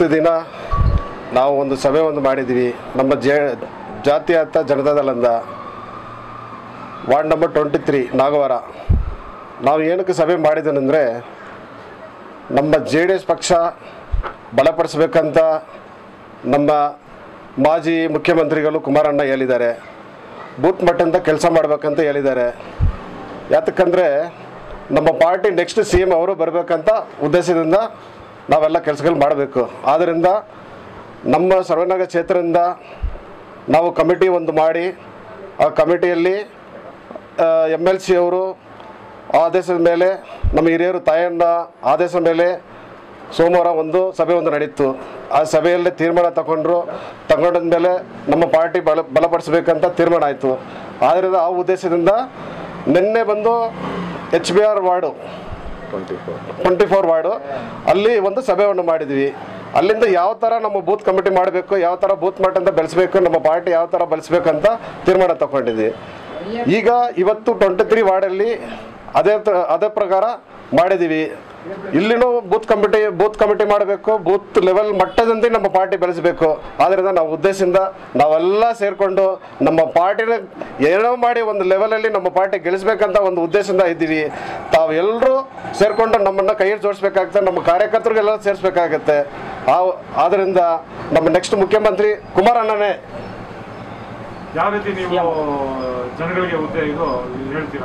ಇವತ್ತು ದಿನ ನಾವು ಒಂದು ಸಭೆ ಒಂದು ಮಾಡಿದ್ವಿ ನಮ್ಮ ಜೆ ಜಾತ್ಯತೀತ ಜನತಾದಳದಿಂದ ward number twenty three Nagavara ನಾವು ಏನಕ್ಕೆ ಸಭೆ ಮಾಡಿದ್ದೇನೆಂದರೆ ನಮ್ಮ ಜೆ ಡಿ ಎಸ್ ಪಕ್ಷ ಬಲಪಡಿಸ್ಬೇಕಂತ ನಮ್ಮ ಮಾಜಿ ಮುಖ್ಯಮಂತ್ರಿಗಳು ಕುಮಾರಣ್ಣ ಹೇಳಿದ್ದಾರೆ ಬೂತ್ ಮಟ್ಟಂತ ಕೆಲಸ ಮಾಡಬೇಕಂತ ಹೇಳಿದ್ದಾರೆ ಯಾತಕ್ಕಂದರೆ ನಮ್ಮ ಪಾರ್ಟಿ ನೆಕ್ಸ್ಟ್ ಸಿ ಎಮ್ ಅವರು ಬರಬೇಕಂತ ಉದ್ದೇಶದಿಂದ ನಾವೆಲ್ಲ ಕೆಲಸಗಳು ಮಾಡಬೇಕು ಆದ್ದರಿಂದ ನಮ್ಮ ಸರ್ವನಗರ ಕ್ಷೇತ್ರದಿಂದ ನಾವು ಕಮಿಟಿ ಒಂದು ಮಾಡಿ ಆ ಕಮಿಟಿಯಲ್ಲಿ ಎಮ್ ಎಲ್ ಸಿ ಅವರು ಆದೇಶದ ಮೇಲೆ ನಮ್ಮ ಹಿರಿಯರು ತಾಯಣ್ಣ ಆದೇಶದ ಮೇಲೆ ಸೋಮವಾರ ಒಂದು ಸಭೆ ಒಂದು ನಡೀತು ಆ ಸಭೆಯಲ್ಲಿ ತೀರ್ಮಾನ ತಗೊಂಡ್ರು ತಗೊಂಡ ಮೇಲೆ ನಮ್ಮ ಪಾರ್ಟಿ ಬಲ ಬಲಪಡಿಸ್ಬೇಕಂತ ತೀರ್ಮಾನ ಆಯಿತು ಆದ್ದರಿಂದ ಆ ಉದ್ದೇಶದಿಂದ ನಿನ್ನೆ ಬಂದು H B R ward twenty four ward ಅಲ್ಲಿ ಒಂದು ಸಭೆಯನ್ನು ಮಾಡಿದ್ವಿ ಅಲ್ಲಿಂದ ಯಾವ ಥರ ನಮ್ಮ ಬೂತ್ ಕಮಿಟಿ ಮಾಡಬೇಕು ಯಾವ ಥರ ಬೂತ್ ಮಟ್ಟಂತ ಬೆಳೆಸಬೇಕು ನಮ್ಮ ಪಾರ್ಟಿ ಯಾವ ಥರ ಬೆಳೆಸ್ಬೇಕಂತ ತೀರ್ಮಾನ ತಗೊಂಡಿದ್ವಿ ಈಗ ಇವತ್ತು ಟ್ವೆಂಟಿ ತ್ರೀ ವಾರ್ಡಲ್ಲಿ ಅದೇ ತ- ಅದೇ ಪ್ರಕಾರ ಮಾಡಿದ್ದೀವಿ ಇಲ್ಲಿನೂ ಬೂತ್ ಕಮಿಟಿ ಬೂತ್ ಕಮಿಟಿ ಮಾಡಬೇಕು ಬೂತ್ ಲೆವೆಲ್ ಮಟ್ಟದಂತೆ ನಮ್ಮ ಪಾರ್ಟಿ ಬೆಳೆಸಬೇಕು ಆದ್ದರಿಂದ ನಾವು ಉದ್ದೇಶದಿಂದ ನಾವೆಲ್ಲ ಸೇರಿಕೊಂಡು ನಮ್ಮ ಪಾರ್ಟಿನ ಏನೋ ಮಾಡಿ ಒಂದು ಲೆವೆಲಲ್ಲಿ ನಮ್ಮ ಪಾರ್ಟಿ ಗೆಲ್ಲಿಸ್ಬೇಕಂತ ಒಂದು ಉದ್ದೇಶದಿಂದ ಇದ್ದೀವಿ ತಾವೆಲ್ಲರೂ ಸೇರಿಕೊಂಡು ನಮ್ಮನ್ನು ಕೈ ಜೋಡಿಸ್ಬೇಕಾಗುತ್ತೆ ನಮ್ಮ ಕಾರ್ಯಕರ್ತರಿಗೆಲ್ಲ ಸೇರಿಸ್ಬೇಕಾಗತ್ತೆ ಆ ಆದ್ದರಿಂದ ನಮ್ಮ ನೆಕ್ಸ್ಟ್ ಮುಖ್ಯಮಂತ್ರಿ ಕುಮಾರಣ್ಣನೇ ಯಾವ ರೀತಿ ನೀವು ಜನಗಳಿಗೆ ಹುದ್ದೆ ಇದು ಹೇಳ್ತೀರಾ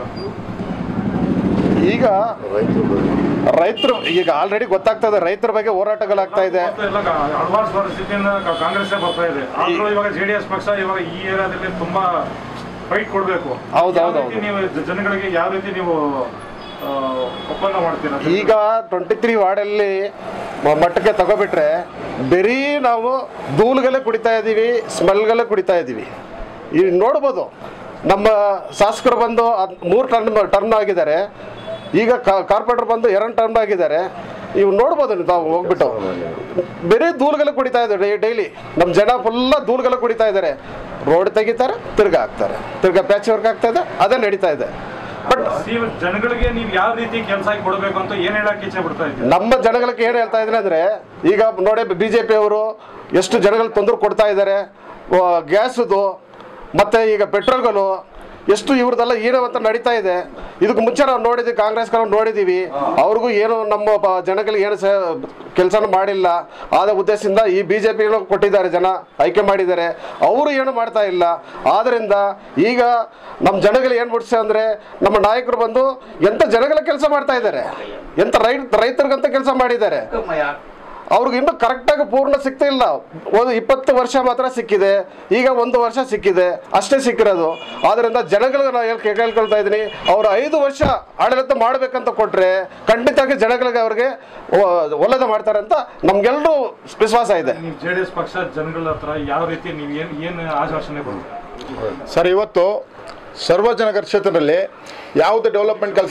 ಈಗ ರೈತರು ಈಗ ಆಲ್ರೆಡಿ ಗೊತ್ತಾಗ್ತದೆ ರೈತರ ಬಗ್ಗೆ ಹೋರಾಟಗಳಾಗ್ತಾ ಇದೆ ಮತ್ತು ಎಲ್ಲ ಅಡ್ವಾನ್ಸ್ ಪರಿಸ್ಥಿತಿಯಿಂದ ಕಾಂಗ್ರೆಸ್ ಬರ್ತಾ ಇದೆ ಆದ್ರೂ ಇವಾಗ ಜೆಡಿಎಸ್ ಪಕ್ಷ ಇವಾಗ ಈ ಏರಿಯಾದಲ್ಲಿ ತುಂಬಾ ಫೈಟ್ ಕೊಡ್ಬೇಕು ಹೌದು, ಯಾವ ಹೌದು, ರೀತಿ ನೀವು ಜ- ಜನಗಳಿಗೆ ಯಾವ ರೀತಿ ನೀವು ಆ, ಒಪ್ಪಂದ ಮಾಡ್ತೀರಾ ಈಗ ಟ್ವೆಂಟಿ ತ್ರೀ ವಾರ್ಡಲ್ಲಿ ಮ- ಮಟ್ಟಕ್ಕೆ ತಗೋಬಿಟ್ರೆ ಬರೀ ನಾವು ಧೂಳುಗಳೇ ಕುಡಿತಾ ಇದ್ದೀವಿ ಸ್ಮೆಲ್ಗಳೇ ಕುಡಿತಾ ಇದ್ದೀವಿ ಈಗ ನೋಡ್ಬೋದು ನಮ್ಮ ಶಾಸಕರು ಬಂದು ಮೂರು ಟರ್ನ್ ಟರ್ನ್ ಆಗಿದ್ದಾರೆ ಈಗ ಕಾರ್ಪೊರೇಟರ್ ಬಂದು ಎರಡು ಟರ್ನ್ ಆಗಿದ್ದಾರೆ ಇವು ನೋಡ್ಬೋದು ನೀವು ತಾವು ಹೋಗ್ಬಿಟ್ಟು ಬರೀ ಧೂಳುಗಳೇ ಕುಡಿತಾ ಇದ್ದಾರೆ ಡೈಲಿ ನಮ್ಮ ಜನ ಫುಲ್ಲ ಧೂಳುಗಳೇ ಕುಡಿತಾ ಇದ್ದಾರೆ ರೋಡ್ ತೆಗಿತಾರೆ ತಿರ್ಗಾ ಹಾಕ್ತಾರೆ ತಿರ್ಗಾ ಪ್ಯಾಚ್ ವರ್ಕ್ ಆಗ್ತಾ ಇದೆ ಅದೇ ನಡೀತಾ ಇದೆ ಬಟ್ ಸಿ- ಜನಗಳಿಗೆ ನೀವು ಯಾವ ರೀತಿ ಕೆಲಸ ಕೊಡಬೇಕು ಅಂತ ಏನ್ ಹೇಳಕ್ ಇಚ್ಛೆ ಪಡ್ತಾ ಇದ್ದೀರಾ ನಮ್ಮ ಜನಗಳಿಗೆ ಏನು ಹೇಳ್ತಾ ಇದ್ದೀನಿ ಅಂದರೆ ಈಗ ನೋಡಿ ಬಿ ಜೆ ಪಿಯವರು ಎಷ್ಟು ಜನಗಳಿಗೆ ತೊಂದರೆ ಕೊಡ್ತಾ ಇದ್ದಾರೆ ಗ್ಯಾಸದು ಮತ್ತು ಈಗ ಪೆಟ್ರೋಲ್ಗಳು ಎಷ್ಟು ಇವ್ರದ್ದೆಲ್ಲ ಏನೋ ಅಂತ ನಡೀತಾ ಇದೆ ಇದಕ್ಕೆ ಮುಂಚೆ ನಾವು ನೋಡಿದ್ವಿ ಕಾಂಗ್ರೆಸ್ಗಳು ನೋಡಿದ್ದೀವಿ ಅವ್ರಿಗೂ ಏನು ನಮ್ಮ ಪ- ಜನಗಳಿಗೆ ಏನು ಸ ಕೆಲಸನೂ ಮಾಡಿಲ್ಲ ಆದ ಉದ್ದೇಶದಿಂದ ಈ ಬಿ ಜೆ ಪಿಗಳು ಕೊಟ್ಟಿದ್ದಾರೆ ಜನ ಆಯ್ಕೆ ಮಾಡಿದ್ದಾರೆ ಅವರು ಏನು ಮಾಡ್ತಾ ಇಲ್ಲ ಆದ್ದರಿಂದ ಈಗ ನಮ್ಮ ಜನಗಳಿಗೆ ಏನು ಬಿಡಿಸ ಅಂದರೆ ನಮ್ಮ ನಾಯಕರು ಬಂದು ಎಂಥ ಜನಗಳ ಕೆಲಸ ಮಾಡ್ತಾ ಇದ್ದಾರೆ ಎಂಥ ರೈತ ರೈತರಿಗಂತ ಕೆಲಸ ಮಾಡಿದ್ದಾರೆ ಅವ್ರಿಗೆ ಇನ್ನೂ ಕರೆಕ್ಟಾಗಿ ಪೂರ್ಣ ಸಿಗ್ತಾ ಇಲ್ಲ ಒಂದು ಇಪ್ಪತ್ತು ವರ್ಷ ಮಾತ್ರ ಸಿಕ್ಕಿದೆ ಈಗ ಒಂದು ವರ್ಷ ಸಿಕ್ಕಿದೆ ಅಷ್ಟೇ ಸಿಕ್ಕಿರೋದು ಆದ್ದರಿಂದ ಜನಗಳಿಗೆ ನಾನು ಹೇಳ್ ಕೇಳ್ಕೊಳ್ತಾ ಇದ್ದೀನಿ ಅವರು ಐದು ವರ್ಷ ಆಡಳಿತ ಮಾಡಬೇಕಂತ ಕೊಟ್ಟರೆ ಖಂಡಿತವಾಗಿ ಜನಗಳಿಗೆ ಅವ್ರಿಗೆ ಒ- ಒಳ್ಳೆದು ಮಾಡ್ತಾರೆ ಅಂತ ನಮ್ಗೆಲ್ಲರೂ ವಿಶ್ವಾಸ ಇದೆ ನೀವು ಜೆಡಿಎಸ್ ಪಕ್ಷ ಜನಗಳ ಹತ್ರ ಯಾವ ರೀತಿ ನೀವು ಏನ್ ಏನ್ ಆಶ್ವಾಸನೆ ಕೊಡ್ತೀರಾ ಸರ್ ಇವತ್ತು ಸರ್ವಜನಗರ ಕ್ಷೇತ್ರದಲ್ಲಿ ಯಾವುದೇ ಡೆವಲಪ್ಮೆಂಟ್ ಕೆಲಸ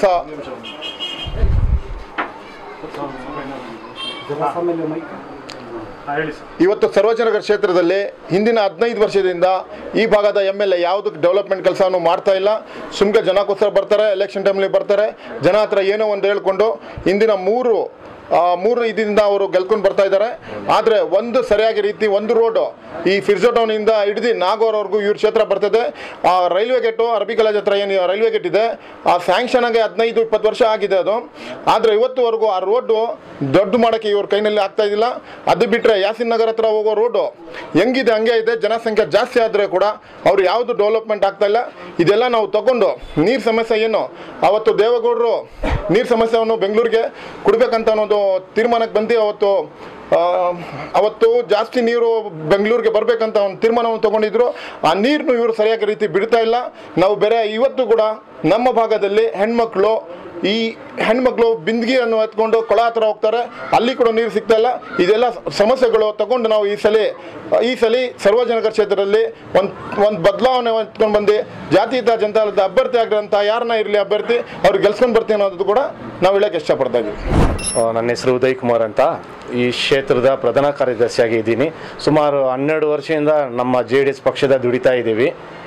ಹಾ, ಹೇಳಿ ಸರ್ ಇವತ್ತು ಸರ್ವಜನಗರ ಕ್ಷೇತ್ರದಲ್ಲಿ ಹಿಂದಿನ ಹದಿನೈದು ವರ್ಷದಿಂದ ಈ ಭಾಗದ ಎಮ್ ಎಲ್ ಎ ಯಾವುದಕ್ಕೆ ಡೆವಲಪ್ಮೆಂಟ್ ಕೆಲಸವನ್ನು ಮಾಡ್ತಾ ಇಲ್ಲ ಸುಮ್ಕೆ ಜನಕ್ಕೋಸ್ಕರ ಬರ್ತಾರೆ ಎಲೆಕ್ಷನ್ ಟೈಮಲ್ಲಿ ಬರ್ತಾರೆ ಜನ ಹತ್ರ ಏನೋ ಒಂದು ಹೇಳ್ಕೊಂಡು ಹಿಂದಿನ ಮೂರು ಆ, ಮೂರು ಇದರಿಂದ ಅವರು ಗೆಲ್ಕೊಂಡು ಬರ್ತಾ ಇದ್ದಾರೆ ಆದರೆ ಒಂದು ಸರಿಯಾಗಿ ರೀತಿ ಒಂದು ರೋಡು ಈ ಫಿರ್ಜೋ ಟೌನಿಂದ ಹಿಡಿದು ನಾಗೋರ್ವರೆಗೂ ಇವ್ರ ಕ್ಷೇತ್ರ ಬರ್ತದೆ ಆ ರೈಲ್ವೆ ಗೇಟು ಅರಬಿ ಕಾಲೇಜ್ ಹತ್ರ ಏನು ರೈಲ್ವೆ ಗೇಟ್ ಇದೆ ಆ ಸ್ಯಾಂಕ್ಷನ್ ಆಗಿ ಹದಿನೈದು ಇಪ್ಪತ್ತು ವರ್ಷ ಆಗಿದೆ ಅದು ಆದರೆ ಇವತ್ತುವರೆಗೂ ಆ ರೋಡು ದೊಡ್ಡ ಮಾಡೋಕ್ಕೆ ಇವ್ರ ಕೈನಲ್ಲಿ ಆಗ್ತಾ ಇದ್ದಿಲ್ಲ ಅದು ಬಿಟ್ಟರೆ ಯಾಸಿನ್ ನಗರ ಹತ್ರ ಹೋಗೋ ರೋಡು ಹೆಂಗಿದೆ ಹಂಗೆ ಇದೆ ಜನಸಂಖ್ಯೆ ಜಾಸ್ತಿ ಆದರೆ ಕೂಡ ಅವ್ರು ಯಾವುದು ಡೆವಲಪ್ಮೆಂಟ್ ಆಗ್ತಾ ಇಲ್ಲ ಇದೆಲ್ಲ ನಾವು ತಗೊಂಡು ನೀರು ಸಮಸ್ಯೆ ಏನು ಅವತ್ತು ದೇವೇಗೌಡರು ನೀರು ಸಮಸ್ಯೆಯನ್ನು ಬೆಂಗಳೂರಿಗೆ ಕೊಡ್ಬೇಕಂತ ಅನ್ನೋದು ತೀರ್ಮಾನಕ್ಕೆ ಬಂದು ಅವತ್ತು ಆ, ಅವತ್ತು ಜಾಸ್ತಿ ನೀರು ಬೆಂಗಳೂರಿಗೆ ಬರಬೇಕಂತ ಒಂದು ತೀರ್ಮಾನವನ್ನು ತಗೊಂಡಿದ್ರು ಆ ನೀರನ್ನು ಇವರು ಸರಿಯಾದ ರೀತಿ ಬಿಡ್ತಾ ಇಲ್ಲ ನಾವು ಬೇರೆ ಇವತ್ತು ಕೂಡ ನಮ್ಮ ಭಾಗದಲ್ಲಿ ಹೆಣ್ಮಕ್ಳು ಈ ಹೆಣ್ಮಕ್ಳು ಬಿಂದಿಗೆಯನ್ನು ಎತ್ಕೊಂಡು ಕೊಳ ಹತ್ರ ಹೋಗ್ತಾರೆ ಅಲ್ಲಿ ಕೂಡ ನೀರು ಸಿಗ್ತಾ ಇಲ್ಲ ಇದೆಲ್ಲ ಸಮಸ್ಯೆಗಳು ತಗೊಂಡು ನಾವು ಈ ಸಲ ಈ ಸಲ ಸರ್ವಜನಕ ಕ್ಷೇತ್ರದಲ್ಲಿ ಒಂದು ಒಂದು ಬದಲಾವಣೆ ಎತ್ಕೊಂಡು ಬಂದು ಜಾತೀಯತ ಜನತಾದಳದ ಅಭ್ಯರ್ಥಿ ಆಗಿರೋಂಥ ಯಾರನ್ನ ಇರಲಿ ಅಭ್ಯರ್ಥಿ ಅವ್ರಿಗೆ ಗೆಲ್ಸ್ಕೊಂಡು ಬರ್ತೀವಿ ಅನ್ನೋದು ಕೂಡ ನಾವು ಹೇಳಕ್ಕೆ ಇಷ್ಟಪಡ್ತಾ ಇದ್ದೀವಿ ಆ, ನನ್ನ ಹೆಸರು ಉದಯ್ ಕುಮಾರ್ ಅಂತ ಈ ಕ್ಷೇತ್ರದ ಪ್ರಧಾನ ಕಾರ್ಯದರ್ಶಿಯಾಗಿ ಇದ್ದೀನಿ ಸುಮಾರು ಹನ್ನೆರಡು ವರ್ಷದಿಂದ ನಮ್ಮ ಜೆ ಡಿ ಎಸ್ ಪಕ್ಷದ ದುಡಿತಾ ಇದ್ದೀವಿ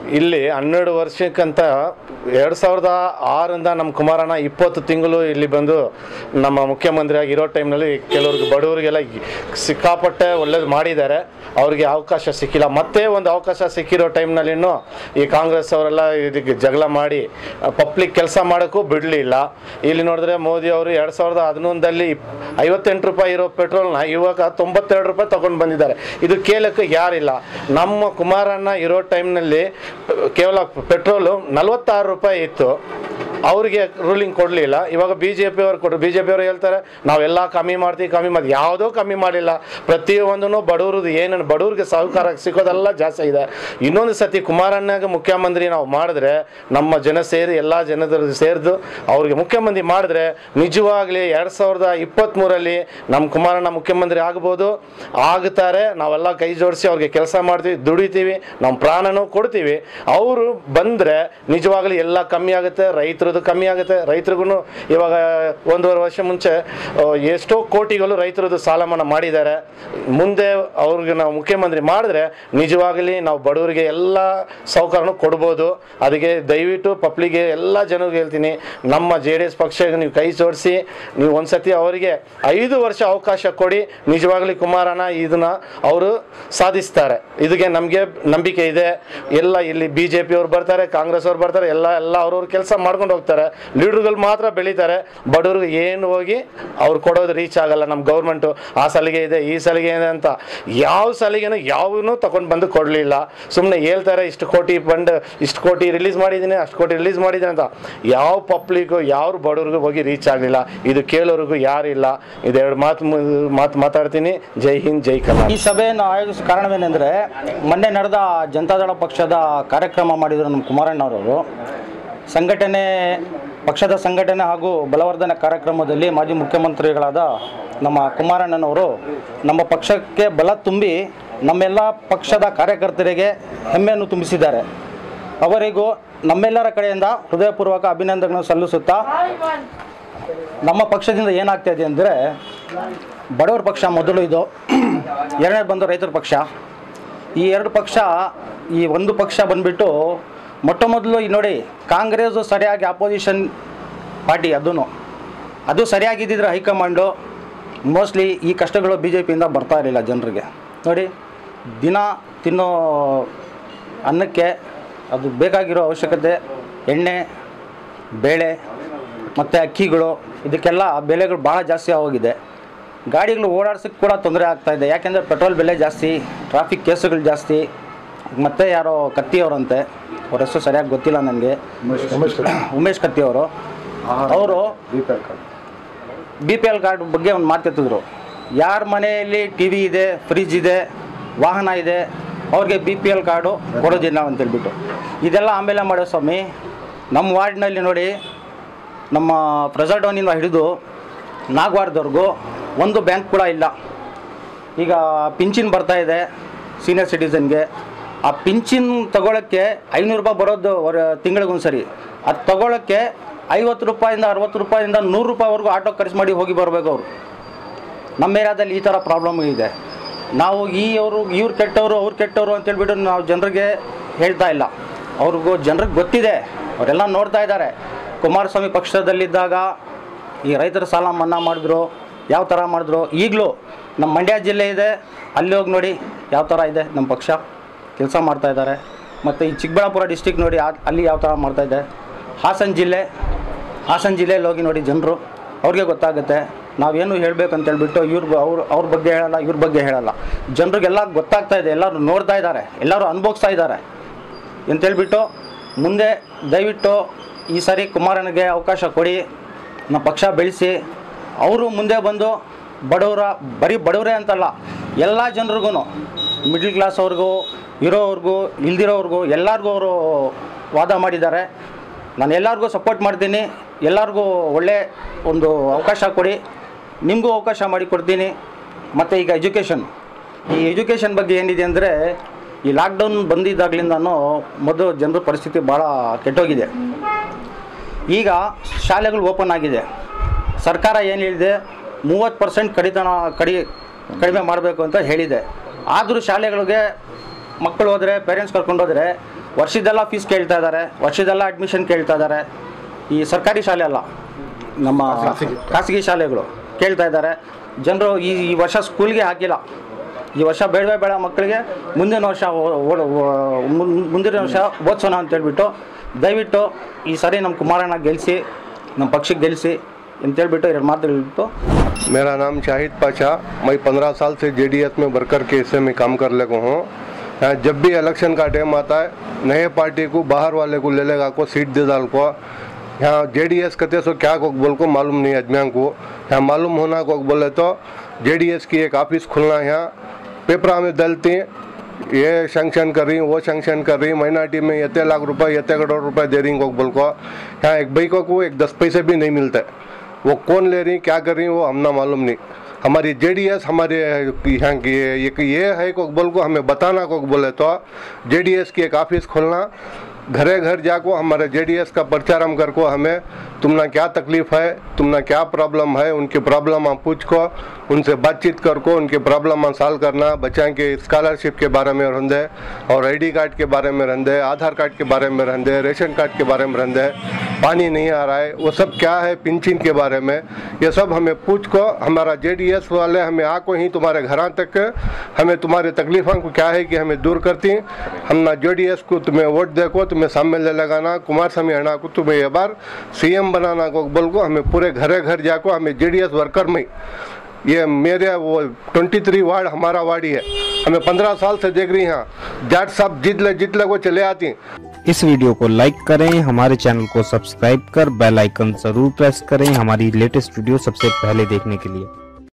ಇಲ್ಲಿ ಹನ್ನೆರಡು ವರ್ಷಕ್ಕಂತ ಎರಡು ಸಾವಿರದ ಆರರಿಂದ ನಮ್ಮ ಕುಮಾರಣ್ಣ ಇಪ್ಪತ್ತು ತಿಂಗಳು ಇಲ್ಲಿ ಬಂದು ನಮ್ಮ ಮುಖ್ಯಮಂತ್ರಿಯಾಗಿ ಇರೋ ಟೈಮ್ನಲ್ಲಿ ಕೆಲವ್ರಿಗೆ ಬಡವರಿಗೆಲ್ಲ ಸಿಕ್ಕಾಪಟ್ಟೆ ಒಳ್ಳೇದು ಮಾಡಿದ್ದಾರೆ ಅವ್ರಿಗೆ ಅವಕಾಶ ಸಿಕ್ಕಿಲ್ಲ ಮತ್ತೆ ಒಂದು ಅವಕಾಶ ಸಿಕ್ಕಿರೋ ಟೈಮ್ನಲ್ಲಿನೂ ಈ ಕಾಂಗ್ರೆಸ್ ಅವರೆಲ್ಲ ಇದಕ್ಕೆ ಜಗಳ ಮಾಡಿ ಪಬ್ಲಿಕ್ ಕೆಲಸ ಮಾಡೋಕ್ಕೂ ಬಿಡಲಿಲ್ಲ ಇಲ್ಲಿ ನೋಡಿದ್ರೆ ಮೋದಿ ಅವರು ಎರಡು ಸಾವಿರದ ಹದಿನೊಂದರಲ್ಲಿ ಐವತ್ತೆಂಟು ರೂಪಾಯಿ ಇರೋ ಪೆಟ್ರೋಲ್ನ ಇವಾಗ ತೊಂಬತ್ತೆರಡು ರೂಪಾಯಿ ತಗೊಂಡು ಬಂದಿದ್ದಾರೆ ಇದು ಕೇಳಕ್ಕೆ ಯಾರಿಲ್ಲ ನಮ್ಮ ಕುಮಾರಣ್ಣ ಇರೋ ಟೈಮ್ನಲ್ಲಿ ಕೇವಲ ಪೆಟ್ರೋಲು ನಲವತ್ತಾರು ರೂಪಾಯಿ ಇತ್ತು ಅವರಿಗೆ ರೂಲಿಂಗ್ ಕೊಡಲಿಲ್ಲ ಇವಾಗ ಬಿ ಜೆ ಪಿ ಅವ್ರು ಕೊಟ್ಟರು ಬಿ ಜೆ ಪಿ ಅವರು ಹೇಳ್ತಾರೆ ನಾವೆಲ್ಲ ಕಮ್ಮಿ ಮಾಡ್ತೀವಿ ಕಮ್ಮಿ ಮಾಡಿ ಯಾವುದೂ ಕಮ್ಮಿ ಮಾಡಿಲ್ಲ ಪ್ರತಿಯೊಂದೂ ಬಡವ್ರದ್ದು ಏನೇನು ಬಡವ್ರಿಗೆ ಸಹಕಾರ ಸಿಗೋದೆಲ್ಲ ಜಾಸ್ತಿ ಇದೆ ಇನ್ನೊಂದು ಸತಿ ಕುಮಾರಣ್ಣಗೆ ಮುಖ್ಯಮಂತ್ರಿ ನಾವು ಮಾಡಿದ್ರೆ ನಮ್ಮ ಜನ ಸೇರಿ ಎಲ್ಲ ಜನ들 ಸೇರಿದು ಅವ್ರಿಗೆ ಮುಖ್ಯಮಂತ್ರಿ ಮಾಡಿದ್ರೆ ನಿಜವಾಗ್ಲಿ ಎರಡು ಸಾವಿರದ ಇಪ್ಪತ್ತ್ಮೂರಲ್ಲಿ ನಮ್ಮ ಕುಮಾರಣ್ಣ ಮುಖ್ಯಮಂತ್ರಿ ಆಗ್ಬೋದು ಆಗುತ್ತಾರೆ ನಾವೆಲ್ಲ ಕೈ ಜೋಡಿಸಿ ಅವ್ರಿಗೆ ಕೆಲಸ ಮಾಡ್ತೀವಿ ದುಡಿತೀವಿ ನಮ್ಮ ಪ್ರಾಣನೂ ಕೊಡ್ತೀವಿ ಅವರು ಬಂದರೆ ನಿಜವಾಗ್ಲೂ ಎಲ್ಲ ಕಮ್ಮಿ ಆಗುತ್ತೆ ರೈತರದ್ದು ಕಮ್ಮಿ ಆಗುತ್ತೆ ರೈತರಿಗೂ ಇವಾಗ ಒಂದೂವರೆ ವರ್ಷ ಮುಂಚೆ ಆ, ಎಷ್ಟೋ ಕೋಟಿಗಳು ರೈತರದ್ದು ಸಾಲ ಮನ್ನಾ ಮಾಡಿದ್ದಾರೆ ಮುಂದೆ ಅವ್ರಿಗೆ ನಾವು ಮುಖ್ಯಮಂತ್ರಿ ಮಾಡಿದ್ರೆ ನಿಜವಾಗಲಿ ನಾವು ಬಡವರಿಗೆ ಎಲ್ಲ ಸೌಕರ್ಯನೂ ಕೊಡ್ಬೋದು ಅದಕ್ಕೆ ದಯವಿಟ್ಟು ಪಬ್ಲಿಗೆ ಎಲ್ಲ ಜನರಿಗೆ ಹೇಳ್ತೀನಿ ನಮ್ಮ ಜೆ ಡಿ ಎಸ್ ಪಕ್ಷಕ್ಕೆ ನೀವು ಕೈ ಜೋಡಿಸಿ ನೀವು ಒಂದ್ಸತಿ ಅವರಿಗೆ ಐದು ವರ್ಷ ಅವಕಾಶ ಕೊಡಿ ನಿಜವಾಗ್ಲಿ ಕುಮಾರಣ್ಣ ಇದನ್ನ ಅವರು ಸಾಧಿಸ್ತಾರೆ ಇದಕ್ಕೆ ನಮಗೆ ನಂಬಿಕೆ ಇದೆ ಎಲ್ಲ ಇಲ್ಲಿ ಬಿ ಜೆ ಪಿ ಅವ್ರು ಬರ್ತಾರೆ ಕಾಂಗ್ರೆಸ್ ಅವ್ರು ಬರ್ತಾರೆ ಎಲ್ಲ ಎಲ್ಲ ಅವ್ರವ್ರ ಕೆಲಸ ಮಾಡ್ಕೊಂಡು ಹೋಗ್ತಾರೆ ಲೀಡರ್ಗಳು ಮಾತ್ರ ಬೆಳೀತಾರೆ ಬಡವ್ರಿಗೆ ಏನು ಹೋಗಿ ಅವ್ರು ಕೊಡೋದು ರೀಚ್ ಆಗಲ್ಲ ನಮ್ಮ ಗೌರ್ಮೆಂಟು ಆ ಸಲಿಗೆ ಇದೆ ಈ ಸಲಿಗೆ ಇದೆ ಅಂತ ಯಾವ ಸಲಿಗೆನೂ ಯಾವನು ತಗೊಂಡು ಬಂದು ಕೊಡಲಿಲ್ಲ ಸುಮ್ಮನೆ ಹೇಳ್ತಾರೆ ಇಷ್ಟು ಕೋಟಿ ಫಂಡ್ ಇಷ್ಟು ಕೋಟಿ ರಿಲೀಸ್ ಮಾಡಿದ್ದೀನಿ ಅಷ್ಟು ಕೋಟಿ ರಿಲೀಸ್ ಮಾಡಿದ್ದೀನಿ ಅಂತ ಯಾವ ಪಬ್ಲಿಕ್ಕು ಯಾವ ಬಡವ್ರಿಗೂ ಹೋಗಿ ರೀಚ್ ಆಗಲಿಲ್ಲ ಇದು ಕೇಳೋರಿಗೂ ಯಾರಿಲ್ಲ ಇದೆರಡು ಮಾತು ಮು- ಮಾತು ಮಾತಾಡ್ತೀನಿ ಜೈ ಹಿಂದ್ ಜೈ ಕರ್ನಾಟಕ ಈ ಸಭೆಯನ್ನು ಆಯೋಜಿಸ ಕಾರಣವೇನೆಂದರೆ ಮೊನ್ನೆ ನಡೆದ ಜನತಾದಳ ಪಕ್ಷದ ಕಾರ್ಯಕ್ರಮ ಮಾಡಿದರು ನಮ್ಮ ಕುಮಾರಣ್ಣವರವರು ಸಂಘಟನೆ ಪಕ್ಷದ ಸಂಘಟನೆ ಹಾಗೂ ಬಲವರ್ಧನೆ ಕಾರ್ಯಕ್ರಮದಲ್ಲಿ ಮಾಜಿ ಮುಖ್ಯಮಂತ್ರಿಗಳಾದ ನಮ್ಮ ಕುಮಾರಣ್ಣನವರು ನಮ್ಮ ಪಕ್ಷಕ್ಕೆ ಬಲ ತುಂಬಿ ನಮ್ಮೆಲ್ಲ ಪಕ್ಷದ ಕಾರ್ಯಕರ್ತರಿಗೆ ಹೆಮ್ಮೆಯನ್ನು ತುಂಬಿಸಿದ್ದಾರೆ ಅವರಿಗೂ ನಮ್ಮೆಲ್ಲರ ಕಡೆಯಿಂದ ಹೃದಯಪೂರ್ವಕ ಅಭಿನಂದನೆಗಳನ್ನು ಸಲ್ಲಿಸುತ್ತಾ ನಮ್ಮ ಪಕ್ಷದಿಂದ ಏನಾಗ್ತಾ ಇದೆ ಅಂದರೆ ಬಡವರ ಪಕ್ಷ ಮೊದಲು ಇದು ಎರಡನೇ ಬಂದು ರೈತರ ಪಕ್ಷ ಈ ಎರಡು ಪಕ್ಷ ಈ ಒಂದು ಪಕ್ಷ ಬಂದ್ಬಿಟ್ಟು ಮೊಟ್ಟ ಮೊದಲು ಈ ನೋಡಿ ಕಾಂಗ್ರೆಸ್ ಸರಿಯಾಗಿ ಅಪೋಸಿಷನ್ ಪಾರ್ಟಿ ಅದೂ ಅದು ಸರಿಯಾಗಿದ್ದಿದ್ರೆ ಹೈಕಮಾಂಡು ಮೋಸ್ಟ್ಲಿ ಈ ಕಷ್ಟಗಳು ಬಿ ಜೆ ಪಿಯಿಂದ ಬರ್ತಾ ಇರಲಿಲ್ಲ ಜನರಿಗೆ ನೋಡಿ ದಿನ ತಿನ್ನೋ ಅನ್ನಕ್ಕೆ ಅದು ಬೇಕಾಗಿರೋ ಅವಶ್ಯಕತೆ ಎಣ್ಣೆ ಬೇಳೆ ಮತ್ತು ಅಕ್ಕಿಗಳು ಇದಕ್ಕೆಲ್ಲ ಬೆಲೆಗಳು ಭಾಳ ಜಾಸ್ತಿ ಆಗೋಗಿದೆ ಗಾಡಿಗಳು ಓಡಾಡ್ಸೋಕ್ಕೆ ಕೂಡ ತೊಂದರೆ ಆಗ್ತಾ ಇದೆ ಯಾಕೆಂದರೆ ಪೆಟ್ರೋಲ್ ಬೆಲೆ ಜಾಸ್ತಿ ಟ್ರಾಫಿಕ್ ಕೇಸುಗಳು ಜಾಸ್ತಿ ಮತ್ತೆ ಯಾರೋ ಕತ್ತಿಯವರಂತೆ ಅವ್ರ ಹೆಸರು ಸರಿಯಾಗಿ ಗೊತ್ತಿಲ್ಲ ನನಗೆ ಉಮೇಶ್ ಕತ್ತಿಯವರು ಅವರು ಬಿ ಪಿ ಎಲ್ ಕಾರ್ಡ್ ಬಗ್ಗೆ ಒಂದು ಮಾತಾಡ್ತಿದ್ರು ಯಾರ ಮನೆಯಲ್ಲಿ ಟಿ ವಿ ಇದೆ ಫ್ರಿಜ್ ಇದೆ ವಾಹನ ಇದೆ ಅವ್ರಿಗೆ ಬಿ ಪಿ ಎಲ್ ಕಾರ್ಡು ಕೊಡೋದಿಲ್ಲ ಅಂತೇಳ್ಬಿಟ್ಟು ಇದೆಲ್ಲ ಆಮೇಲೆ ಮಾಡೋ ಸ್ವಾಮಿ ನಮ್ಮ ವಾರ್ಡ್ನಲ್ಲಿ ನೋಡಿ ನಮ್ಮ ಪ್ರೆಸಲ್ಟೋನಿಂದ ಹಿಡಿದು ನಾಗವಾರದವರೆಗೂ ಒಂದು ಬ್ಯಾಂಕ್ ಕೂಡ ಇಲ್ಲ ಈಗ ಪಿಂಚಿನ್ ಬರ್ತಾ ಇದೆ ಸೀನಿಯರ್ ಸಿಟಿಸನ್ಗೆ ಆ ಪಿಂಚಿನ್ ತಗೊಳ್ಳೋಕ್ಕೆ ಐನೂರು ರೂಪಾಯಿ ಬರೋದು ವರ ತಿಂಗಳಿಗೊಂದು ಸರಿ ಅದು ತಗೊಳ್ಳೋಕ್ಕೆ ಐವತ್ತು ರೂಪಾಯಿಂದ ಅರವತ್ತು ರೂಪಾಯಿಂದ ನೂರು ರೂಪಾಯಿವರೆಗೂ ಆಟೋ ಖರ್ಚು ಮಾಡಿ ಹೋಗಿ ಬರಬೇಕು ಅವರು ನಮ್ಮ ಏರಿಯಾದಲ್ಲಿ ಈ ಥರ ಪ್ರಾಬ್ಲಮ್ ಇದೆ ನಾವು ಈ ಅವರು ಇವ್ರು ಕೆಟ್ಟವರು ಅವ್ರು ಕೆಟ್ಟವರು ಅಂತೇಳ್ಬಿಟ್ಟು ನಾವು ಜನರಿಗೆ ಹೇಳ್ತಾ ಇಲ್ಲ ಅವ್ರಿಗೂ ಜನರಿಗೆ ಗೊತ್ತಿದೆ ಅವರೆಲ್ಲ ನೋಡ್ತಾ ಇದ್ದಾರೆ ಕುಮಾರಸ್ವಾಮಿ ಪಕ್ಷದಲ್ಲಿದ್ದಾಗ ಈ ರೈತರ ಸಾಲ ಮನ್ನಾ ಮಾಡಿದ್ರು ಯಾವ ಥರ ಮಾಡಿದ್ರು ಈಗಲೂ ನಮ್ಮ ಮಂಡ್ಯ ಜಿಲ್ಲೆ ಇದೆ ಅಲ್ಲಿ ಹೋಗಿ ನೋಡಿ ಯಾವ ಥರ ಇದೆ ನಮ್ಮ ಪಕ್ಷ ಕೆಲಸ ಮಾಡ್ತಾ ಇದ್ದಾರೆ ಮತ್ತು ಈ ಚಿಕ್ಕಬಳ್ಳಾಪುರ ಡಿಸ್ಟಿಕ್ ನೋಡಿ ಆ- ಅಲ್ಲಿ ಯಾವ ಥರ ಮಾಡ್ತಾ ಇದೆ ಹಾಸನ ಜಿಲ್ಲೆ ಹಾಸನ ಜಿಲ್ಲೆಯಲ್ಲಿ ಹೋಗಿ ನೋಡಿ ಜನರು ಅವ್ರಿಗೆ ಗೊತ್ತಾಗುತ್ತೆ ನಾವೇನು ಹೇಳ್ಬೇಕಂತ ಹೇಳ್ಬಿಟ್ಟು ಇವ್ರ ಅವ್ರ ಅವ್ರ ಬಗ್ಗೆ ಹೇಳಲ್ಲ ಇವ್ರ ಬಗ್ಗೆ ಹೇಳಲ್ಲ ಜನರಿಗೆಲ್ಲ ಗೊತ್ತಾಗ್ತಾ ಇದೆ ಎಲ್ಲರೂ ನೋಡ್ತಾ ಇದ್ದಾರೆ ಎಲ್ಲರೂ ಅನುಭವಿಸ್ತಾ ಇದ್ದಾರೆ ಅಂತೇಳ್ಬಿಟ್ಟು ಮುಂದೆ ದಯವಿಟ್ಟು ಈ ಸಾರಿ ಕುಮಾರನಿಗೆ ಅವಕಾಶ ಕೊಡಿ ನಮ್ಮ ಪಕ್ಷ ಬೆಳೆಸಿ ಅವರು ಮುಂದೆ ಬಂದು ಬಡವರ ಬರೀ ಬಡವರೇ ಅಂತಲ್ಲ ಎಲ್ಲ ಜನರಿಗೂ ಮಿಡ್ಲ್ ಕ್ಲಾಸ್ ಅವ್ರಿಗೂ ಇರೋವ್ರಿಗೂ ಇಲ್ದಿರೋವ್ರಿಗೂ ಎಲ್ಲರಿಗೂ ಅವರು ವಾದ ಮಾಡಿದ್ದಾರೆ ನಾನು ಎಲ್ಲರಿಗೂ ಸಪೋರ್ಟ್ ಮಾಡ್ತೀನಿ ಎಲ್ಲರಿಗೂ ಒಳ್ಳೆ ಒಂದು ಅವಕಾಶ ಕೊಡಿ ನಿಮಗೂ ಅವಕಾಶ ಮಾಡಿ ಕೊಡ್ತೀನಿ ಮತ್ತು ಈಗ ಎಜುಕೇಷನ್ ಈ ಎಜುಕೇಷನ್ ಬಗ್ಗೆ ಏನಿದೆ ಅಂದರೆ ಈ ಲಾಕ್ಡೌನ್ ಬಂದಿದ್ದಾಗಲಿಂದನೂ ಮೊದಲು ಜನರ ಪರಿಸ್ಥಿತಿ ಭಾಳ ಕೆಟ್ಟೋಗಿದೆ ಈಗ ಶಾಲೆಗಳು ಓಪನ್ ಆಗಿದೆ ಸರ್ಕಾರ ಏನು ಹೇಳಿದೆ ಮೂವತ್ತು ಪರ್ಸೆಂಟ್ ಕಡಿತನ ಕಡಿ ಕಡಿಮೆ ಮಾಡಬೇಕು ಅಂತ ಹೇಳಿದೆ ಆದರೂ ಶಾಲೆಗಳಿಗೆ ಮಕ್ಕಳು ಹೋದರೆ ಪೇರೆಂಟ್ಸ್ ಕರ್ಕೊಂಡು ಹೋದರೆ ವರ್ಷದೆಲ್ಲ ಫೀಸ್ ಕೇಳ್ತಾ ಇದ್ದಾರೆ ವರ್ಷದೆಲ್ಲ ಅಡ್ಮಿಷನ್ ಕೇಳ್ತಾ ಇದ್ದಾರೆ ಈ ಸರ್ಕಾರಿ ಶಾಲೆ ಅಲ್ಲ ನಮ್ಮ ಖಾಸಗಿ ಶಾಲೆಗಳು ಕೇಳ್ತಾ ಇದ್ದಾರೆ ಜನರು ಈ ಈ ವರ್ಷ ಸ್ಕೂಲ್ಗೆ ಹಾಕಿಲ್ಲ ಈ ವರ್ಷ ಬೇಡವೇ ಬೇಡ ಮಕ್ಕಳಿಗೆ ಮುಂದಿನ ವರ್ಷ ಓ- ಓ- ಓ- ಮುಂ- ಮುಂದಿನ ವರ್ಷ ಓದಿಸೋಣ ಅಂತೇಳ್ಬಿಟ್ಟು ದಯವಿಟ್ಟು ಈ ಸರಿ ನಮ್ಮ ಕುಮಾರಣ್ಣ ಗೆಲ್ಲಿಸಿ ನಮ್ಮ ಪಕ್ಷಕ್ಕೆ ಗೆಲ್ಲಿಸಿ ಅಂತೇಳ್ಬಿಟ್ಟು ಎರಡು ಮಾತು ಹೇಳ್ಬಿಟ್ಟು मेरा नाम शाहिद पाशा मैं पंद्रह साल से जेडीएस में वर्कर के हिस्से में काम कर लगा हूँ यहाँ जब भी इलेक्शन का टाइम आता है नए पार्टी को बाहर वाले को ले लेगा को सीट दे डाल को यहाँ जेडीएस कहते सो क्या को बोल को मालूम नहीं अजमियाँ को यहाँ मालूम होना को बोले तो जेडीएस की एक ऑफिस खुलना है यहाँ पेपरा में डलती हैं ये सेंक्शन कर रही वो सेंक्शन कर रही माइनॉरिटी में इतने लाख रुपए इतने करोड़ रुपए दे रही को बोल को यहाँ एक भाई को एक दस पैसे भी नहीं मिलते वो कौन ले रही क्या कर रही वो हमना मालूम नहीं हमारी जेडीएस हमारे यहाँ की एक ये है को बोल को हमें बताना को बोले तो जेडीएस की एक ऑफिस खोलना घरे घर जाको हमारे जेडीएस का प्रचारम कर को हमें तुमना क्या तकलीफ है तुमना क्या प्रॉब्लम है उनकी प्रॉब्लम आप पूछ को उनसे बातचीत कर को उनके प्रॉब्लम सॉल्व करना बच्चा के स्कॉलरशिप के बारे में रहंदे और आईडी कार्ड के बारे में रहंदे आधार कार्ड के बारे में रहंदे रेशन कार्ड के बारे में रहंदे पानी नहीं आ रहा है वो सब क्या है पिंचिन के बारे में ये सब हमें पूछ को हमारा जेडीएस वाले हमें आको ही तुम्हारे घर तक हमें तुम्हारे तकलीफों को क्या है कि हमें दूर करती हम ना जेडीएस को तुम्हें वोट देखो तुम्हें सामने ले लगाना कुमार स्वामी अणा को तुम्हें ये बार सीएम बनाना को बोल को हमें पूरे घरे घर जाको हमें जेडीएस वर्कर में ये मेरे वो 23 वार्ड हमारा वार्ड ही है हमें 15 साल से देख रही हैं जाट साहब जीत ले जीत ले वो चले आती इस वीडियो को लाइक करें हमारे चैनल को सब्सक्राइब कर बेल आइकन जरूर प्रेस करें हमारी लेटेस्ट वीडियो सबसे पहले देखने के लिए